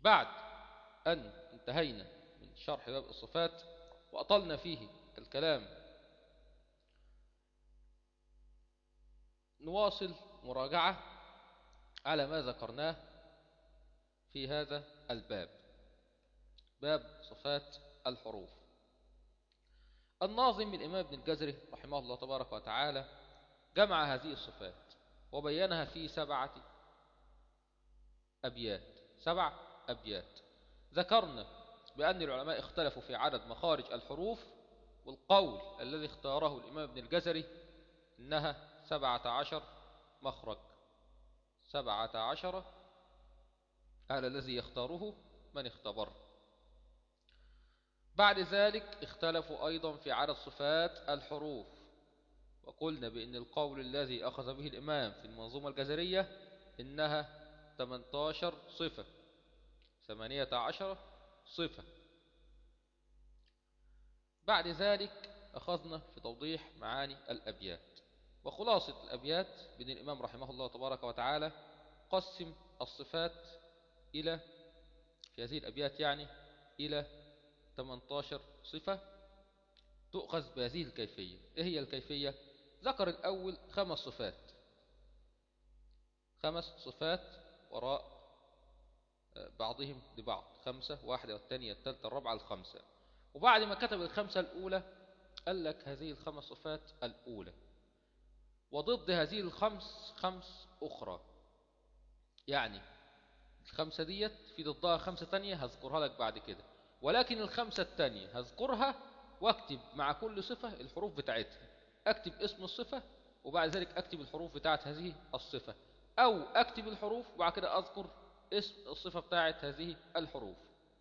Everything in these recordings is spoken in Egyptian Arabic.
بعد أن انتهينا من شرح باب الصفات وأطلنا فيه الكلام نواصل مراجعة على ما ذكرناه في هذا الباب باب صفات الحروف الناظم من الإمام ابن الجزري رحمه الله تبارك وتعالى جمع هذه الصفات وبينها في سبعة أبيات سبع أبيات ذكرنا بأن العلماء اختلفوا في عدد مخارج الحروف والقول الذي اختاره الإمام ابن الجزري إنها سبعة عشر مخرج سبعة عشر هذا الذي يختاره من اختبر بعد ذلك اختلفوا أيضا في عدد صفات الحروف وقلنا بأن القول الذي أخذ به الإمام في المنظومة الجزرية إنها 18 صفة 18 صفة بعد ذلك أخذنا في توضيح معاني الأبيات وخلاصة الأبيات بأن الإمام رحمه الله تبارك وتعالى قسم الصفات إلى في هذه الأبيات يعني إلى 18 صفة تؤخذ بهذه الكيفية إيه هي الكيفية ذكر الأول خمس صفات خمس صفات وراء بعضهم لبعض خمسة واحدة والثانية الثالثة الرابعة الخمسة وبعد ما كتب الخمسة الأولى قال لك هذه الخمس صفات الأولى وضد هذه الخمس خمس أخرى يعني الخمسة ديت في ضدها خمسة تانية هذكرها لك بعد كده ولكن الخمسة التانية هذكرها واكتب مع كل صفة الحروف بتاعتها اكتب اسم الصفة وبعد ذلك اكتب الحروف بتاعت هذه الصفة او اكتب الحروف وبعد كده اذكر اسم الصفة بتاعت هذه الحروف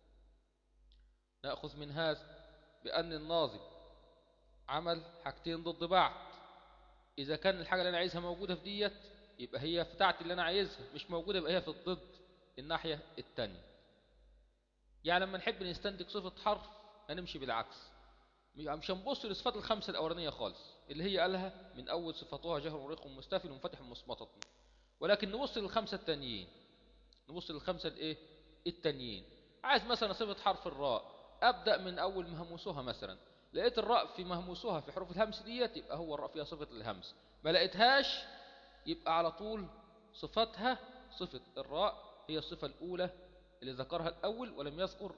نأخذ من هذا بأن الناظم عمل حاجتين ضد بعض إذا كان الحاجة اللي أنا عايزها موجودة في ديت يبقى هي بتاعتي اللي أنا عايزها مش موجودة يبقى هي في الضد الناحية التانية يعني لما نحب نستنتج صفة حرف هنمشي بالعكس مش هنبص للصفات الخمسة الأولانية خالص اللي هي قالها من أول صفاتها جهر وريق مستفل ومفتح مصمطة ولكن نبص للخمسة التانيين نبص للخمسة الايه التانيين عايز مثلا صفة حرف الراء أبدأ من أول مهموسها مثلا لقيت الراء في مهموسها في حروف الهمس ديت يبقى هو الراء فيها صفة الهمس ما لقيتهاش يبقى على طول صفتها صفة الراء هي الصفة الأولى اللي ذكرها الأول ولم يذكر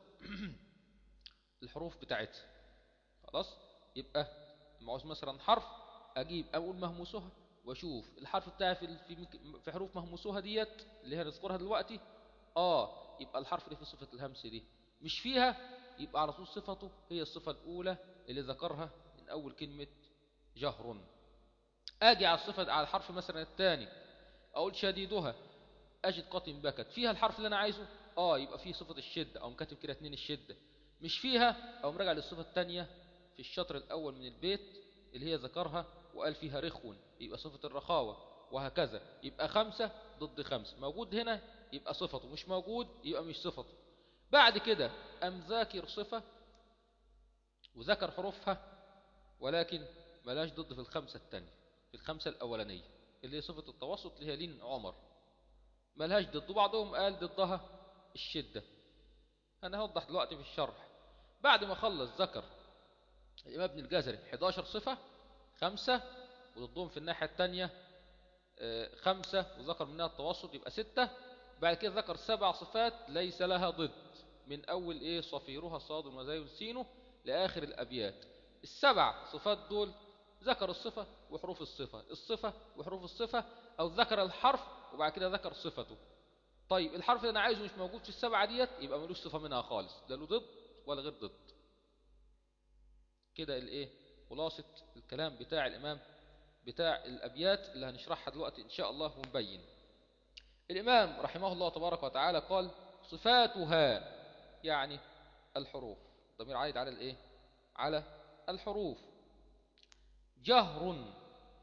الحروف بتاعتها خلاص يبقى معوز مثلا حرف أجيب أول مهموسها واشوف الحرف بتاعي في في في حروف مهموسها ديت اللي هي نذكرها دلوقتي اه يبقى الحرف اللي في صفة الهمس دي مش فيها يبقى على طول صفته هي الصفة الأولى اللي ذكرها من أول كلمة جهر أجي على الصفة على الحرف مثلا الثاني أقول شديدها أجد قطن بكت فيها الحرف اللي أنا عايزه آه يبقى فيه صفة الشدة أو مكاتب كده اتنين الشدة مش فيها أو مرجع للصفة الثانية في الشطر الأول من البيت اللي هي ذكرها وقال فيها رخو يبقى صفة الرخاوة وهكذا يبقى خمسة ضد خمسة موجود هنا يبقى صفته مش موجود يبقى مش صفته بعد كده أم ذاكر صفة وذكر حروفها ولكن ملاش ضد في الخمسة التانية في الخمسة الأولانية اللي هي صفة التوسط اللي هي لين عمر ملهاش ضد بعضهم قال ضدها الشدة أنا هوضح دلوقتي في الشرح بعد ما خلص ذكر الإمام ابن الجزري 11 صفة خمسة وضدهم في الناحية التانية خمسة وذكر منها التوسط يبقى ستة بعد كده ذكر سبع صفات ليس لها ضد من أول إيه صفيرها الصاد والمزاي والسينه لآخر الأبيات السبع صفات دول ذكر الصفة وحروف الصفة الصفة وحروف الصفة أو ذكر الحرف وبعد كده ذكر صفته طيب الحرف اللي أنا عايزه مش موجود في السبعة ديت يبقى ملوش صفة منها خالص لا له ضد ولا غير ضد كده الايه خلاصة الكلام بتاع الإمام بتاع الأبيات اللي هنشرحها دلوقتي إن شاء الله ونبين الإمام رحمه الله تبارك وتعالى قال صفاتها يعني الحروف ضمير عائد على الإيه على الحروف جهر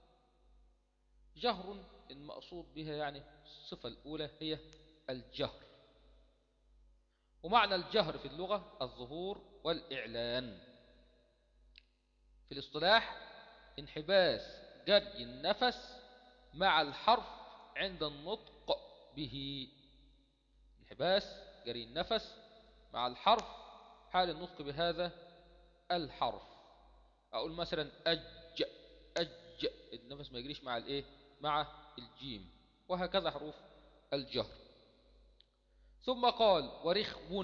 جهر المقصود بها يعني الصفة الأولى هي الجهر ومعنى الجهر في اللغة الظهور والإعلان في الاصطلاح انحباس جري النفس مع الحرف عند النطق به انحباس جري النفس مع الحرف حال النطق بهذا الحرف أقول مثلا أج أج النفس ما يجريش مع الإيه مع الجيم وهكذا حروف الجهر ثم قال ورخو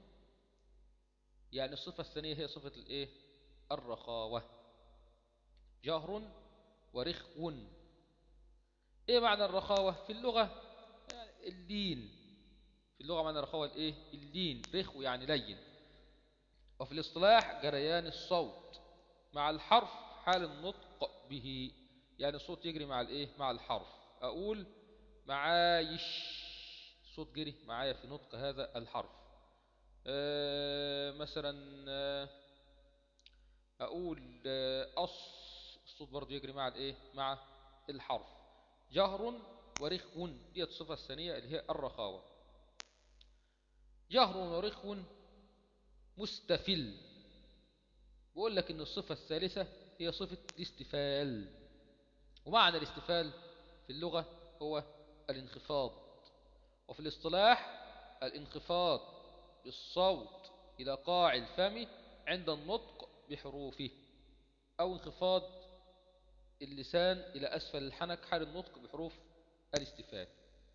يعني الصفة الثانية هي صفة الإيه الرخاوة جهر ورخو إيه معنى الرخاوة في اللغة يعني اللين في اللغة معنى الرخاوة الإيه اللين رخو يعني لين وفي الاصطلاح جريان الصوت مع الحرف حال النطق به يعني الصوت يجري مع الإيه مع الحرف أقول معايش صوت جري معايا في نطق هذا الحرف أه مثلا أه أقول أه أص الصوت برضو يجري مع الإيه مع الحرف جهر ورخو دي الصفة الثانية اللي هي الرخاوة جهر ورخو مستفل بقول لك ان الصفة الثالثة هي صفة الاستفال ومعنى الاستفال في اللغة هو الانخفاض وفي الاصطلاح الانخفاض بالصوت إلى قاع الفم عند النطق بحروفه أو انخفاض اللسان إلى أسفل الحنك حال النطق بحروف الاستفال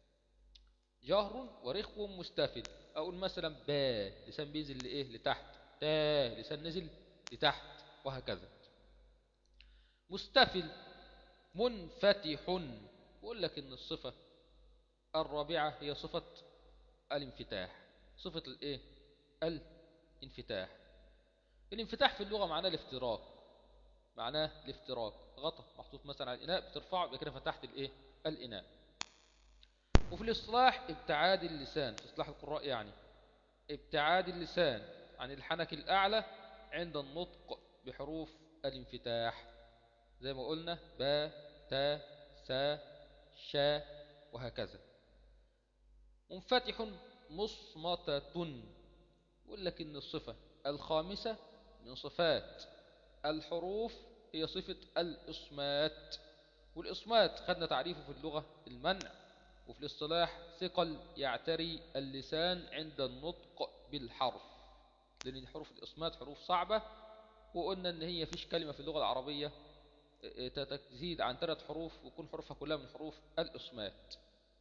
جهر ورخو مستفل أقول مثلا با لسان بينزل لإيه لتحت تا لسان نزل لتحت وهكذا مستفل منفتح بقول لك إن الصفة الرابعة هي صفة الانفتاح صفة الايه الانفتاح الانفتاح في اللغة معناه الافتراق معناه الافتراق غطى محطوط مثلا على الإناء بترفعه يبقى كده فتحت الايه الإناء وفي الاصطلاح ابتعاد اللسان في اصطلاح القراء يعني ابتعاد اللسان عن الحنك الأعلى عند النطق بحروف الانفتاح زي ما قلنا با تا سا شا وهكذا منفتح مصمتة يقول لك إن الصفة الخامسة من صفات الحروف هي صفة الإصمات والإصمات خدنا تعريفه في اللغة المنع وفي الاصطلاح ثقل يعتري اللسان عند النطق بالحرف لأن حروف الإصمات حروف صعبة وقلنا إن هي فيش كلمة في اللغة العربية تزيد عن ثلاث حروف ويكون حروفها كلها من حروف الإصمات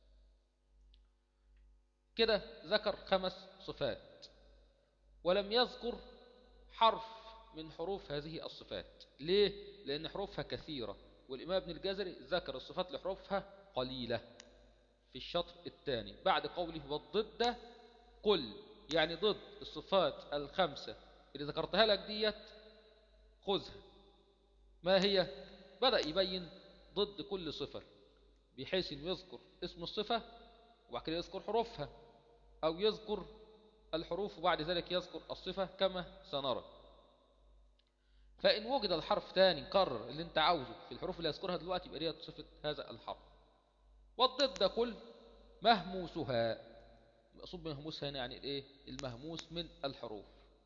كده ذكر خمس صفات ولم يذكر حرف من حروف هذه الصفات ليه؟ لأن حروفها كثيرة والإمام ابن الجزري ذكر الصفات لحروفها قليلة في الشطر الثاني بعد قوله والضد قل يعني ضد الصفات الخمسة اللي ذكرتها لك ديت خذها ما هي بدأ يبين ضد كل صفة بحيث أن يذكر اسم الصفة وبعد كده يذكر حروفها أو يذكر الحروف وبعد ذلك يذكر الصفة كما سنرى فإن وجد الحرف تاني كرر اللي انت عاوزه في الحروف اللي يذكرها دلوقتي يبقى هي صفة هذا الحرف والضد كل مهموسها مقصود بمهموسها هنا يعني الايه المهموس من الحروف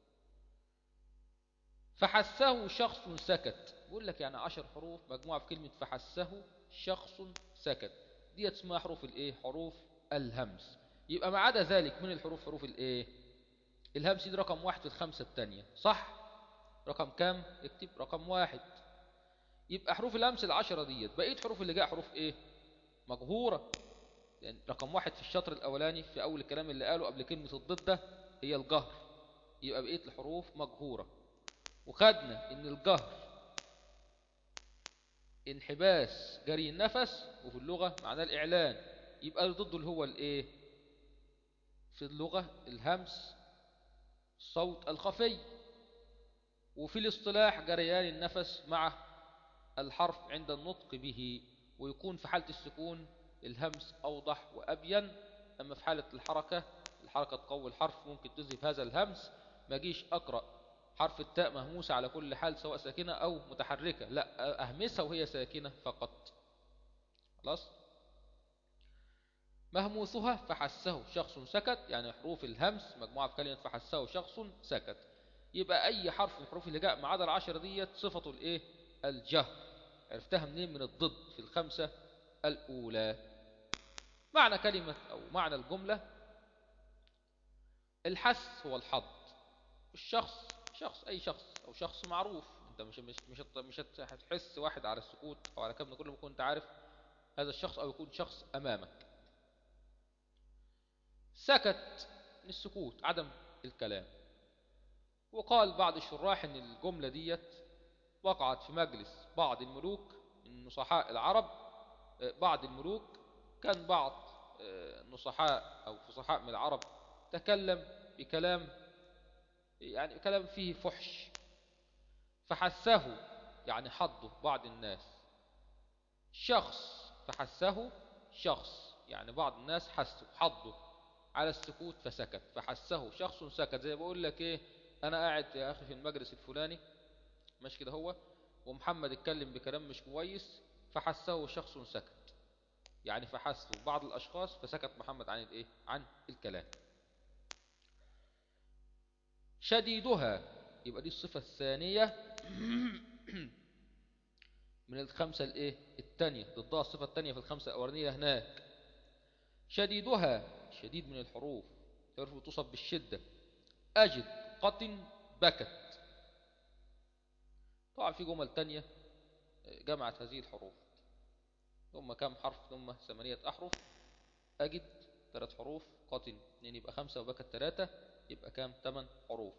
فحسه شخص سكت بيقول لك يعني عشر حروف مجموعة في كلمة فحسه شخص سكت دي اسمها حروف الايه حروف الهمس يبقى ما عدا ذلك من الحروف حروف الايه الهمس دي رقم واحد في الخمسة التانية صح رقم كام اكتب رقم واحد يبقى حروف الهمس العشرة ديت بقية حروف اللي جاء حروف ايه مجهورة لأن رقم واحد في الشطر الأولاني في أول الكلام اللي قاله قبل كلمة الضد ده هي الجهر يبقى بقية الحروف مجهورة وخدنا ان الجهر انحباس جري النفس وفي اللغة معناه الإعلان يبقى ضده اللي هو الايه في اللغة الهمس الصوت الخفي وفي الاصطلاح جريان النفس مع الحرف عند النطق به ويكون في حالة السكون الهمس أوضح وأبين أما في حالة الحركة الحركة تقوي الحرف ممكن تذهب هذا الهمس ما جيش أقرأ حرف التاء مهموسة على كل حال سواء ساكنة أو متحركة لا أهمسها وهي ساكنة فقط خلاص مهموسها فحسه شخص سكت يعني حروف الهمس مجموعة في كلمة فحسه شخص سكت يبقى أي حرف من الحروف اللي جاء ما عدا العشرة ديت صفته الإيه الجهر عرفتها منين من الضد في الخمسة الأولى معنى كلمة أو معنى الجملة الحس هو الحظ الشخص شخص أي شخص أو شخص معروف أنت مش مش مش هت- مش هتحس واحد على السكوت أو على كلام كل ما كنت عارف هذا الشخص أو يكون شخص أمامك سكت من السكوت عدم الكلام وقال بعض الشراح ان الجملة ديت وقعت في مجلس بعض الملوك من نصحاء العرب آه، بعض الملوك كان بعض آه، نصحاء أو فصحاء من العرب تكلم بكلام يعني كلام فيه فحش فحسه يعني حضه بعض الناس شخص فحسه شخص يعني بعض الناس حسوا حضه على السكوت فسكت فحسه شخص سكت زي بقول لك ايه انا قاعد يا اخي في المجلس الفلاني مش كده هو ومحمد اتكلم بكلام مش كويس فحسه شخص سكت يعني فحسه بعض الاشخاص فسكت محمد عن الايه عن الكلام شديدها يبقى دي الصفة الثانية من الخمسة الايه الثانية ضدها الصفة الثانية في الخمسة الأولانية هناك شديدها شديد من الحروف حروف توصف بالشدة أجد قطن بكت طبعا في جمل تانية جمعت هذه الحروف ثم كم حرف ثم ثمانية أحرف أجد ثلاث حروف قطن اثنين يبقى خمسة وبكت ثلاثة يبقى كام ثمان حروف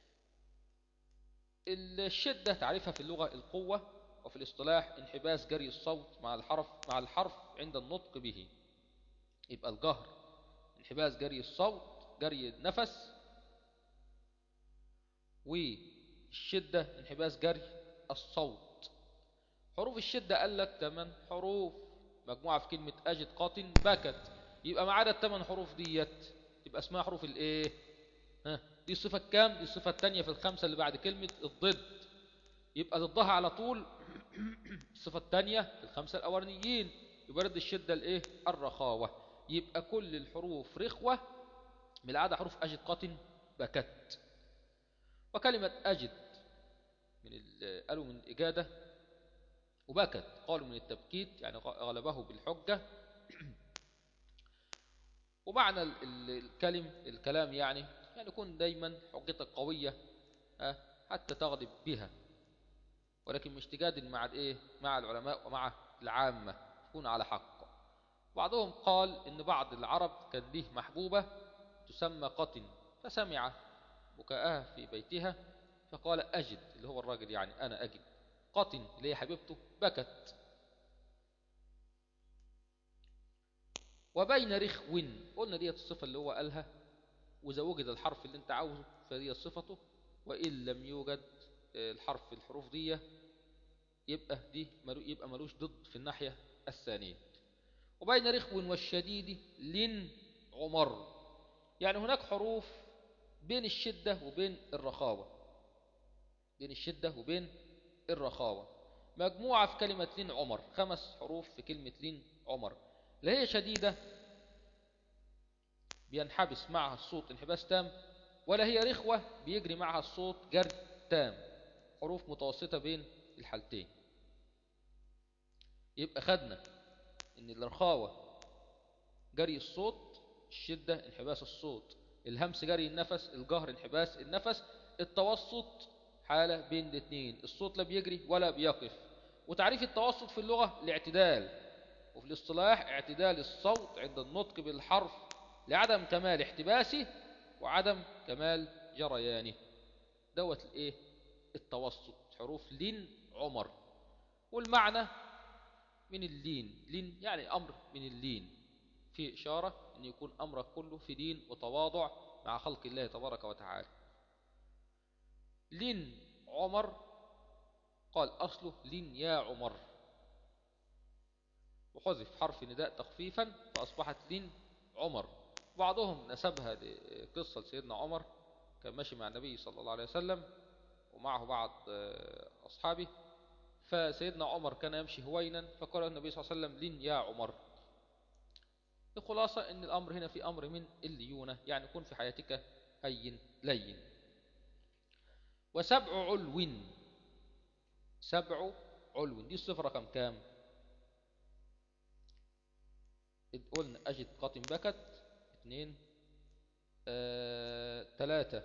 الشدة تعرفها في اللغة القوة وفي الاصطلاح انحباس جري الصوت مع الحرف مع الحرف عند النطق به يبقى الجهر انحباس جري الصوت جري النفس والشدة انحباس جري الصوت حروف الشدة قال لك 8 حروف مجموعة في كلمة أجد قاطن بكت يبقى ما عدا الثمان حروف ديت تبقى اسمها حروف الايه ها دي الصفة كام دي الصفة الثانية في الخمسة اللي بعد كلمة الضد يبقى ضدها على طول الصفة الثانية في الخمسة الأولانيين يبقى رد الشدة الايه الرخاوة يبقى كل الحروف رخوة من العادة حروف أجد قاطن بكت وكلمة أجد من ال- قالوا من الإجادة وبكت قالوا من التبكيت يعني غلبه بالحجة ومعنى ال- ال- الكلم الكلام يعني يعني يكون دايما حجتك قوية أه، حتى تغلب بها ولكن مش تجادل مع الايه مع العلماء ومع العامة تكون على حق بعضهم قال ان بعض العرب كان ليه محبوبة تسمى قطن فسمع بكاءها في بيتها فقال أجد اللي هو الراجل يعني أنا أجد قطن اللي هي حبيبته بكت وبين رخو قلنا ديت الصفة اللي هو قالها وإذا وجد الحرف اللي انت عاوزه فدي صفته وإن لم يوجد آه، الحرف في الحروف دي يبقى دي ملو يبقى ملوش ضد في الناحية الثانية وبين رخو والشديد لن عمر يعني هناك حروف بين الشدة وبين الرخاوة بين الشدة وبين الرخاوة مجموعة في كلمة لين عمر خمس حروف في كلمة لين عمر لا هي شديدة بينحبس معها الصوت انحباس تام ولا هي رخوة بيجري معها الصوت جري تام حروف متوسطة بين الحالتين يبقى خدنا ان الرخاوة جري الصوت الشدة انحباس الصوت الهمس جري النفس الجهر انحباس النفس التوسط حالة بين الاثنين الصوت لا بيجري ولا بيقف وتعريف التوسط في اللغة الاعتدال وفي الاصطلاح اعتدال الصوت عند النطق بالحرف لعدم كمال احتباسه وعدم كمال جريانه دوت الايه التوسط حروف لين عمر والمعنى من اللين لين يعني أمر من اللين في إشارة أن يكون أمرك كله في دين وتواضع مع خلق الله تبارك وتعالى لين عمر قال أصله لين يا عمر وحذف حرف نداء تخفيفا فأصبحت لين عمر بعضهم نسبها لقصة سيدنا عمر كان ماشي مع النبي صلى الله عليه وسلم ومعه بعض آه، أصحابه فسيدنا عمر كان يمشي هوينا فقال النبي صلى الله عليه وسلم لين يا عمر الخلاصة ان الامر هنا في امر من الليونة يعني كن في حياتك هين لين وسبع علو سبع علو دي الصفة رقم كام إذ قلنا أجد قاتم بكت اثنين آه ثلاثة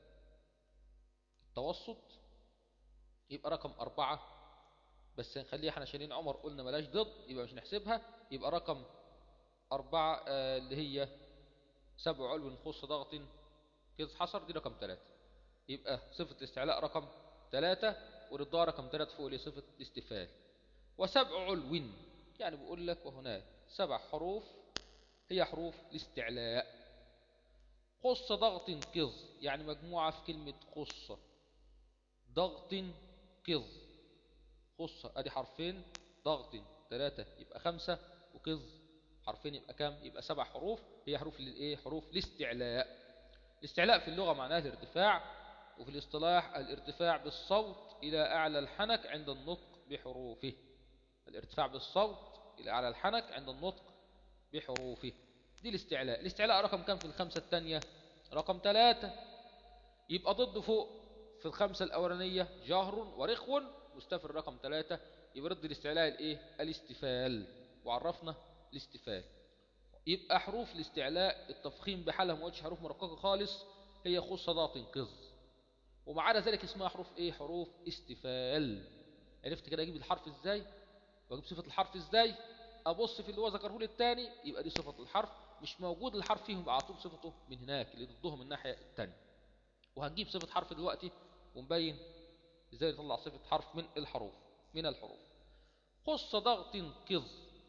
التوسط يبقى رقم أربعة بس نخليها احنا عشان عمر قلنا ملاش ضد يبقى مش نحسبها يبقى رقم أربعة آه اللي هي سبع علو خص ضغط كده حصر دي رقم ثلاثة يبقى صفة الاستعلاء رقم ثلاثة ورضا رقم ثلاثة فوق صفة الاستفال وسبع علو يعني بقول لك وهناك سبع حروف هي حروف الاستعلاء خص ضغط قض يعني مجموعة في كلمة خصة ضغط قض خصة ادي حرفين ضغط ثلاثة يبقى خمسة وقض حرفين يبقى كام يبقى سبع حروف هي حروف الايه حروف الاستعلاء الاستعلاء في اللغة معناه الارتفاع وفي الاصطلاح الارتفاع بالصوت إلى أعلى الحنك عند النطق بحروفه الارتفاع بالصوت إلى أعلى الحنك عند النطق بحروفه دي الاستعلاء الاستعلاء رقم كم في الخمسة الثانية رقم ثلاثة يبقى ضد فوق في الخمسة الأولانية جهر ورخو مستفر رقم ثلاثة يبقى ضد الاستعلاء الايه الاستفال وعرفنا الاستفال يبقى حروف الاستعلاء التفخيم بحالها ما حروف مرققة خالص هي خص ضغط قز وما عدا ذلك اسمها حروف ايه حروف استفال عرفت كده اجيب الحرف ازاي واجيب صفة الحرف ازاي ابص في اللي هو ذكره لي الثاني يبقى دي صفة الحرف مش موجود الحرف فيهم يبقى على طول صفته من هناك اللي ضدهم من الناحية الثانية وهنجيب صفة حرف دلوقتي ونبين ازاي نطلع صفة حرف من الحروف من الحروف خص ضغط قض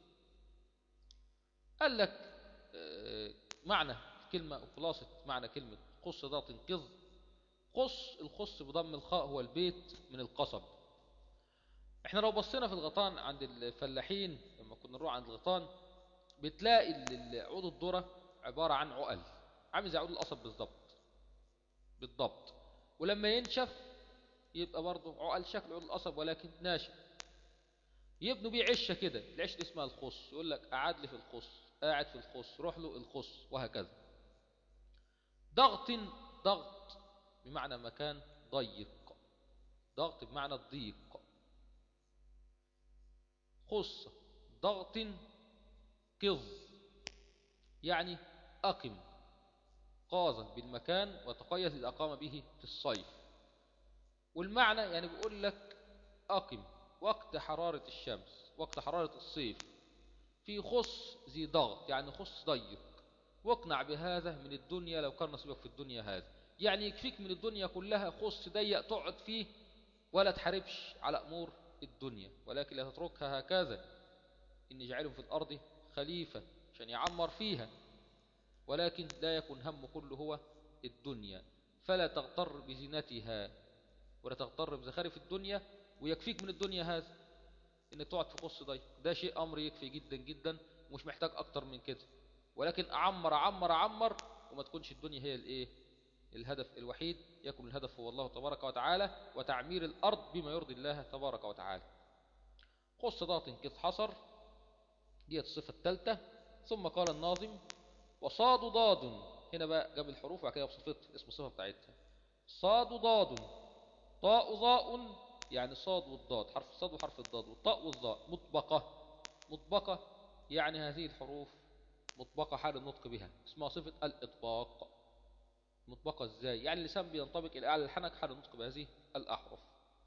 قال لك آه، معنى كلمة خلاصة معنى كلمة خص ضغط قض خص الخص بضم الخاء هو البيت من القصب احنا لو بصينا في الغطان عند الفلاحين لما كنا نروح عند الغطان بتلاقي عود الذرة عبارة عن عقل عامل زي عود القصب بالضبط بالضبط ولما ينشف يبقى برضه عقل شكل عود القصب ولكن ناشف يبنوا بيه عشه كده العشه اسمها الخص يقول لك قعد لي في الخص قاعد في الخص روح له الخص وهكذا ضغط ضغط بمعنى مكان ضيق ضغط بمعنى الضيق خص ضغط قض يعني أقم قاز بالمكان وتقيد إذا أقام به في الصيف والمعنى يعني بيقول لك أقم وقت حرارة الشمس وقت حرارة الصيف في خص ذي ضغط يعني خص ضيق واقنع بهذا من الدنيا لو كان نصيبك في الدنيا هذا يعني يكفيك من الدنيا كلها خص ضيق تقعد فيه ولا تحاربش على أمور الدنيا ولكن لا تتركها هكذا إن جعلهم في الأرض خليفة عشان يعمر فيها ولكن لا يكون هم كله هو الدنيا فلا تغتر بزينتها ولا تغتر بزخارف الدنيا ويكفيك من الدنيا هذا انك تقعد في قص ضيق ده شيء امر يكفي جدا جدا ومش محتاج اكتر من كده ولكن اعمر اعمر اعمر وما تكونش الدنيا هي الايه الهدف الوحيد يكون الهدف هو الله تبارك وتعالى وتعمير الأرض بما يرضي الله تبارك وتعالى خص ضغط كذ حصر دي الصفة الثالثة ثم قال الناظم وصاد ضاد هنا بقى جاب الحروف وبعد كده بصفت اسم الصفة بتاعتها صاد ضاد طاء ضاء يعني صاد والضاد حرف الصاد وحرف الضاد والطاء والضاء مطبقة مطبقة يعني هذه الحروف مطبقة حال النطق بها اسمها صفة الإطباق مطبقة ازاي يعني اللسان بينطبق الى اعلى الحنك حال النطق بهذه الاحرف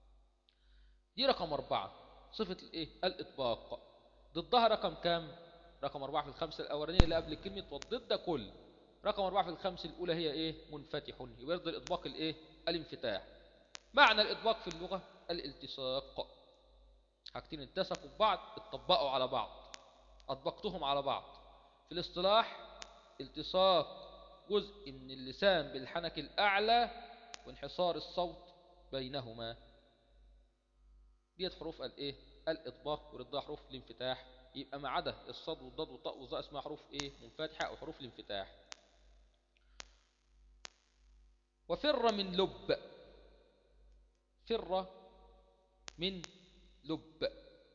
دي رقم أربعة صفة الايه الاطباق ضدها رقم كام رقم أربعة في الخمسة الأولانية اللي قبل كلمة والضد كل رقم أربعة في الخمسة الأولى هي إيه منفتح يبقى يرضي الإطباق الإيه الانفتاح معنى الإطباق في اللغة الالتصاق حاجتين التسقوا ببعض اتطبقوا على بعض أطبقتهم على بعض في الاصطلاح التصاق جزء من اللسان بالحنك الأعلى وانحصار الصوت بينهما ديت حروف الايه الإطباق ورضا حروف الانفتاح يبقى ما عدا الصاد والضاد والطاء والظاء اسمها حروف ايه منفتحة أو حروف الانفتاح وفر من لب فر من لب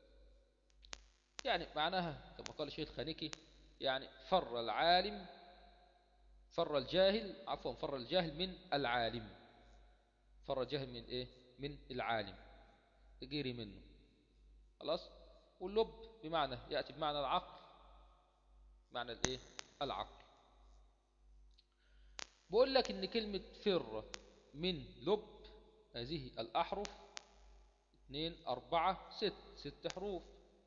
يعني معناها كما قال الشيخ خانكي يعني فر العالم فر الجاهل عفوا فر الجاهل من العالم فر الجاهل من ايه من العالم يجيري منه خلاص واللب بمعنى يأتي بمعنى العقل معنى الايه العقل بقول لك ان كلمة فر من لب هذه الأحرف اثنين أربعة ست ست حروف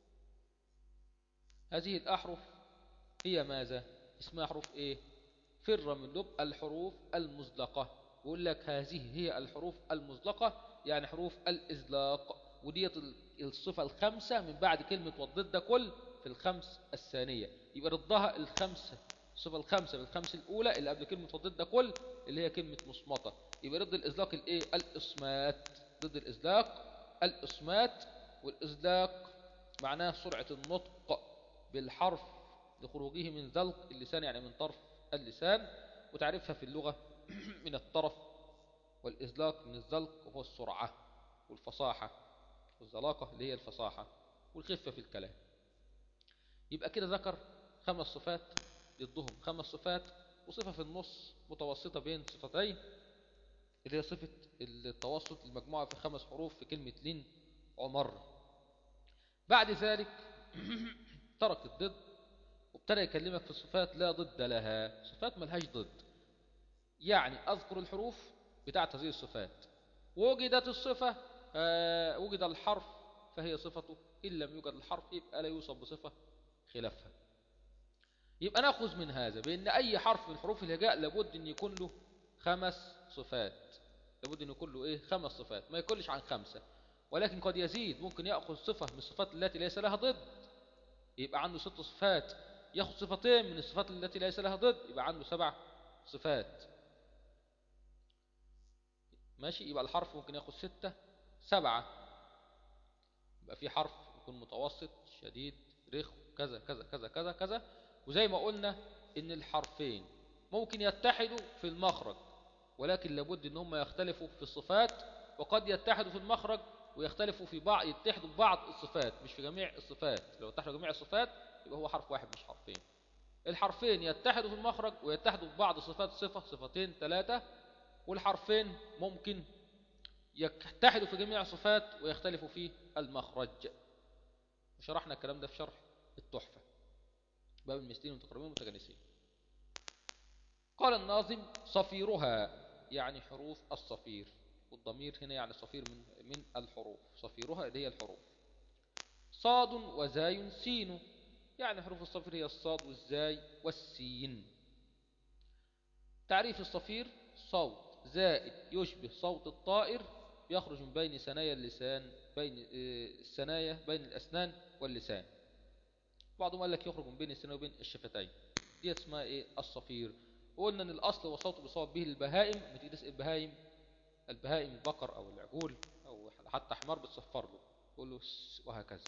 هذه الأحرف هي ماذا اسمها حروف ايه فر من لب الحروف المزلقة بقول لك هذه هي الحروف المزلقة يعني حروف الإزلاق وديت الصفة الخمسة من بعد كلمة والضد كل في الخمس الثانية يبقى ضدها الخمسة الصفة الخمسة بالخمس الأولى اللي قبل كلمة والضد كل اللي هي كلمة مصمتة يبقى ضد الإزلاق الإيه الإصمات ضد الإزلاق الإصمات والإزلاق معناه سرعة النطق بالحرف لخروجه من ذلق اللسان يعني من طرف اللسان وتعرفها في اللغة من الطرف والإزلاق من الزلق وهو السرعة والفصاحة والزلاقة اللي هي الفصاحة والخفة في الكلام يبقى كده ذكر خمس صفات ضدهم خمس صفات وصفة في النص متوسطة بين صفتين اللي هي صفة التوسط المجموعة في خمس حروف في كلمة لين عمر بعد ذلك ترك الضد وابتدى يكلمك في الصفات لا ضد لها صفات ملهاش ضد يعني أذكر الحروف بتاعت هذه الصفات وجدت الصفة آه وجد الحرف فهي صفته إن لم يوجد الحرف يبقى لا يوصف بصفة خلافها يبقى نأخذ من هذا بأن أي حرف من حروف الهجاء لابد أن يكون له خمس صفات لابد أن يكون له إيه خمس صفات ما يقلش عن خمسة ولكن قد يزيد ممكن يأخذ صفة من الصفات التي ليس لها ضد يبقى عنده ست صفات يأخذ صفتين من الصفات التي ليس لها ضد يبقى عنده سبع صفات ماشي يبقى الحرف ممكن ياخد ستة سبعة يبقى في حرف يكون متوسط شديد رخ كذا كذا كذا كذا كذا وزي ما قلنا ان الحرفين ممكن يتحدوا في المخرج ولكن لابد ان هم يختلفوا في الصفات وقد يتحدوا في المخرج ويختلفوا في بعض يتحدوا في بعض الصفات مش في جميع الصفات لو اتحدوا جميع الصفات يبقى هو حرف واحد مش حرفين الحرفين يتحدوا في المخرج ويتحدوا في بعض صفات صفة صفتين ثلاثة والحرفين ممكن يتحدوا في جميع الصفات ويختلفوا في المخرج وشرحنا الكلام ده في شرح التحفة باب المثلين المتقربين والمتجانسين قال الناظم صفيرها يعني حروف الصفير والضمير هنا يعني صفير من من الحروف صفيرها اللي هي الحروف صاد وزاي سين يعني حروف الصفير هي الصاد والزاي والسين تعريف الصفير صوت زائد يشبه صوت الطائر يخرج من بين ثنايا اللسان بين الثنايا بين الأسنان واللسان بعضهم قال لك يخرج من بين الثنايا وبين الشفتين دي اسمها ايه الصفير وقلنا ان الاصل هو صوت بيصاب به البهائم بتيجي تسال البهائم البهائم البقر او العجول او حتى حمار بتصفر له يقول له وهكذا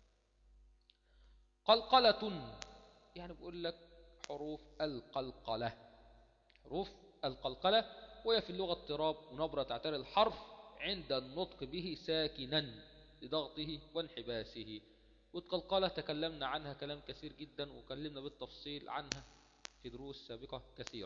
قلقلة يعني بقول لك حروف القلقلة حروف القلقلة وهي في اللغة اضطراب ونبرة تعتري الحرف عند النطق به ساكنا لضغطه وانحباسه والقلقلة تكلمنا عنها كلام كثير جدا وكلمنا بالتفصيل عنها في دروس سابقة كثيرة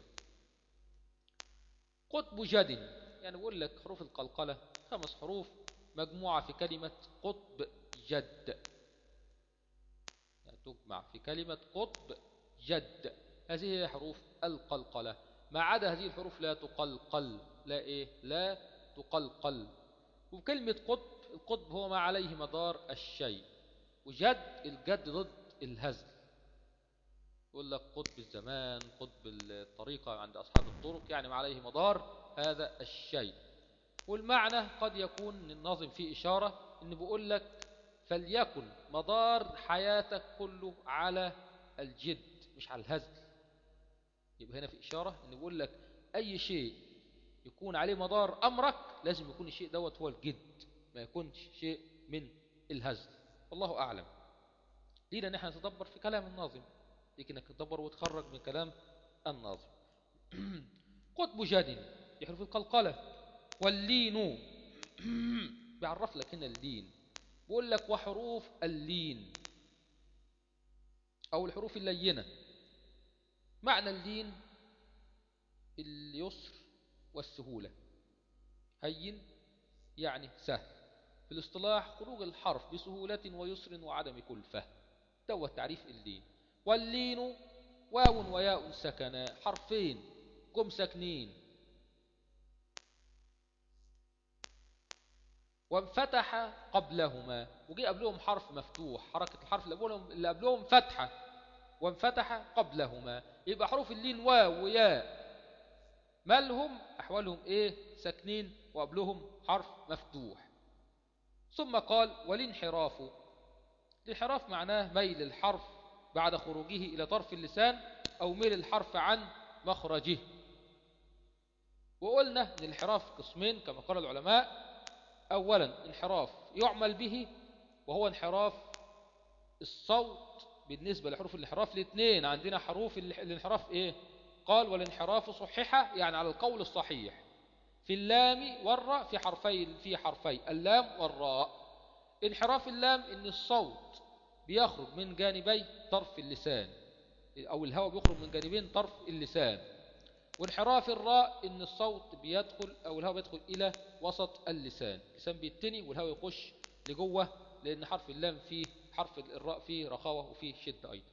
قطب جد يعني بقول لك حروف القلقلة خمس حروف مجموعة في كلمة قطب جد يعني تجمع في كلمة قطب جد هذه هي حروف القلقلة ما عدا هذه الحروف لا تقلقل لا إيه لا تقلقل وكلمة قطب القطب هو ما عليه مدار الشيء وجد الجد ضد الهزل يقول لك قطب الزمان قطب الطريقة عند أصحاب الطرق يعني ما عليه مدار هذا الشيء والمعنى قد يكون الناظم فيه إشارة إن بيقول لك فليكن مدار حياتك كله على الجد مش على الهزل يبقى هنا في إشارة إن بيقول لك أي شيء يكون عليه مدار أمرك لازم يكون الشيء دوت هو الجد ما يكونش شيء من الهزل والله أعلم لينا نحن نتدبر في كلام الناظم لكن انك تدبر وتخرج من كلام الناظم قطب جاد يحرف القلقلة واللين بيعرف لك هنا اللين بيقول لك وحروف اللين أو الحروف اللينة معنى اللين اليسر والسهولة هين يعني سهل في الاصطلاح خروج الحرف بسهولة ويسر وعدم كلفة ده هو تعريف اللين واللين واو وياء سكنا حرفين جم ساكنين وانفتح قبلهما وجي قبلهم حرف مفتوح حركة الحرف اللي قبلهم, اللي قبلهم فتحة وانفتح قبلهما يبقى حروف اللين واو وياء مالهم أحوالهم إيه ساكنين وقبلهم حرف مفتوح ثم قال والانحراف الانحراف معناه ميل الحرف بعد خروجه إلى طرف اللسان أو ميل الحرف عن مخرجه وقلنا ان الانحراف قسمين كما قال العلماء أولا انحراف يعمل به وهو انحراف الصوت بالنسبة لحروف الانحراف الاثنين عندنا حروف الانحراف ايه قال والانحراف صححة يعني على القول الصحيح في اللام والراء في حرفي في حرفي اللام والراء انحراف اللام ان الصوت بيخرج من جانبي طرف اللسان او الهواء بيخرج من جانبين طرف اللسان وانحراف الراء ان الصوت بيدخل او الهواء بيدخل الى وسط اللسان اللسان بيتني والهواء يخش لجوه لان حرف اللام فيه حرف الراء فيه رخاوة وفيه شدة ايضا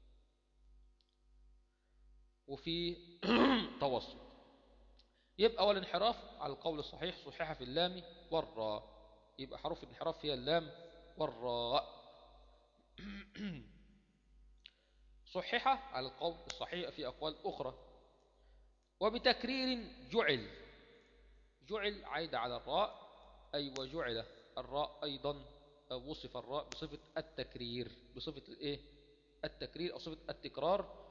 وفي توسط يبقى والانحراف على القول الصحيح صحيح في اللام والراء يبقى حروف الانحراف فيها اللام والراء صححة على القول الصحيح في أقوال أخرى وبتكرير جعل جعل عيد على الراء أي وجعل الراء أيضا وصف الراء بصفة التكرير بصفة الإيه؟ التكرير أو صفة التكرار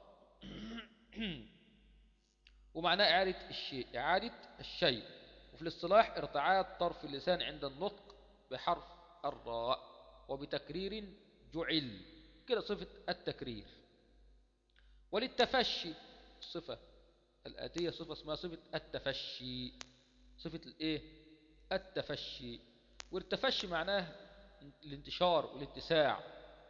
ومعناه إعادة الشيء إعادة الشيء وفي الاصطلاح ارتعاد طرف اللسان عند النطق بحرف الراء وبتكرير جعل كده صفة التكرير وللتفشي الصفة الآتية صفة اسمها صفة التفشي صفة الايه التفشي والتفشي معناه الانتشار والاتساع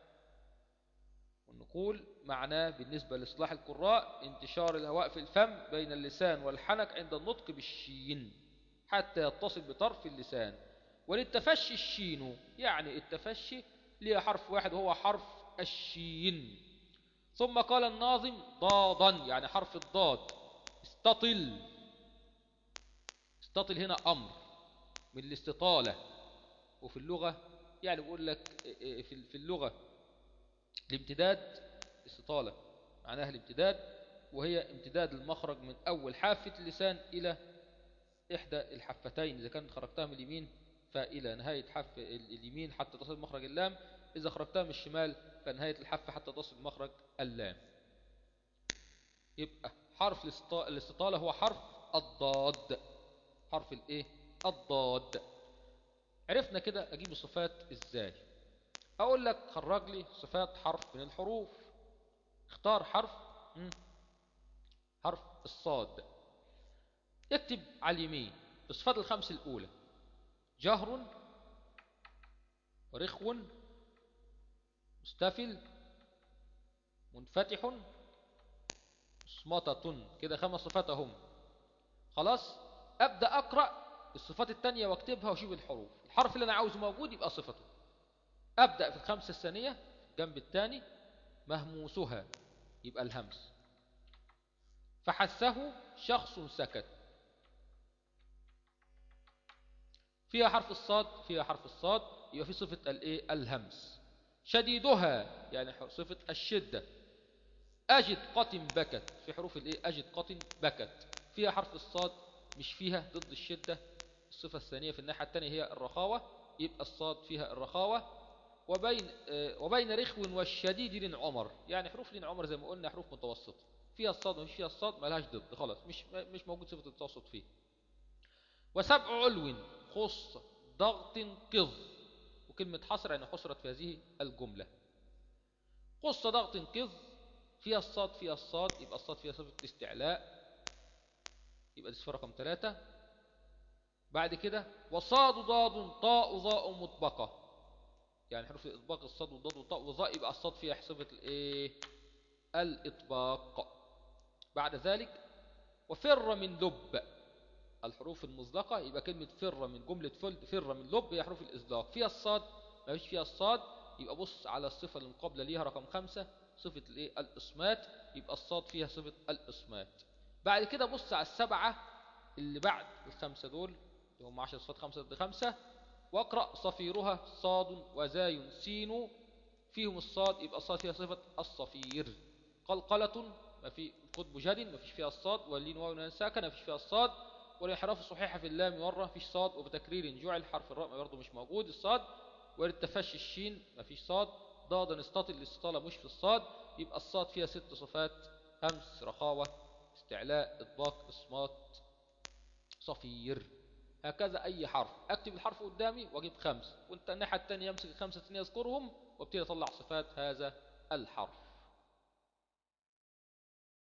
والنقول معناه بالنسبة لإصلاح القراء انتشار الهواء في الفم بين اللسان والحنك عند النطق بالشين حتى يتصل بطرف اللسان وللتفشي الشين يعني التفشي ليه حرف واحد وهو حرف الشين ثم قال الناظم ضاضا يعني حرف الضاد استطل استطل هنا أمر من الاستطالة وفي اللغة يعني بقول لك في اللغة الامتداد استطالة معناها الامتداد وهي امتداد المخرج من أول حافة اللسان إلى إحدى الحفتين إذا كانت خرجتها من اليمين فإلى نهاية حف اليمين حتى تصل مخرج اللام إذا خرجتها من الشمال فنهاية الحافة حتى تصل مخرج اللام يبقى حرف الاستطالة هو حرف الضاد حرف الايه الضاد عرفنا كده اجيب الصفات ازاي اقول لك خرج لي صفات حرف من الحروف اختار حرف حرف الصاد اكتب على اليمين الصفات الخمس الاولى جهر ورخو مستفل منفتح صمتة كده خمس صفات اهم خلاص ابدا اقرا الصفات الثانيه واكتبها واشوف الحروف الحرف اللي انا عاوزه موجود يبقى صفته ابدا في الخمسه الثانيه الجنب الثاني مهموسها يبقى الهمس فحسه شخص سكت فيها حرف الصاد فيها حرف الصاد يبقى في صفه الايه الهمس شديدها يعني صفه الشده أجد قط بكت في حروف الإيه أجد قط بكت فيها حرف الصاد مش فيها ضد الشدة الصفة الثانية في الناحية الثانية هي الرخاوة يبقى الصاد فيها الرخاوة وبين آه وبين رخو والشديد لين عمر يعني حروف لين عمر زي ما قلنا حروف متوسطة فيها الصاد ومش فيها الصاد ما لهاش ضد خلاص مش مش موجود صفة التوسط فيه وسبع علو خص ضغط قض وكلمة حصر يعني حصرت في هذه الجملة قص ضغط قض فيها الصاد فيها الصاد يبقى الصاد فيها صفة الاستعلاء يبقى دي صفة رقم ثلاثة بعد كده وصاد ضاد طاء ظاء مطبقة يعني حروف الإطباق الصاد والضاد والطاء والظاء يبقى الصاد فيها صفة الايه الإطباق بعد ذلك وفر من لب الحروف المزلقة يبقى كلمة فر من جملة فر من لب هي حروف الإزلاق فيها الصاد ما فيش فيها الصاد يبقى بص على الصفة المقابلة ليها رقم خمسة صفة الايه الإصمات يبقى الصاد فيها صفة الإصمات بعد كده بص على السبعة اللي بعد الخمسة دول اللي هم عشر صفات خمسة ضد خمسة واقرأ صفيرها صاد وزاي سين فيهم الصاد يبقى الصاد فيها صفة الصفير قلقلة ما في قطب جد ما فيش فيها الصاد واللين واو ساكن ما فيش فيها الصاد والانحراف الصحيحة في اللام مرة فيش صاد وبتكرير جعل حرف الراء برضه مش موجود الصاد والتفشي الشين ما فيش صاد ضاد استطل الاستطالة مش في الصاد يبقى الصاد فيها ست صفات همس رخاوة استعلاء اطباق اصمات صفير هكذا أي حرف أكتب الحرف قدامي وأجيب خمس وانت الناحية التانية يمسك الخمسة التانية يذكرهم وابتدي أطلع صفات هذا الحرف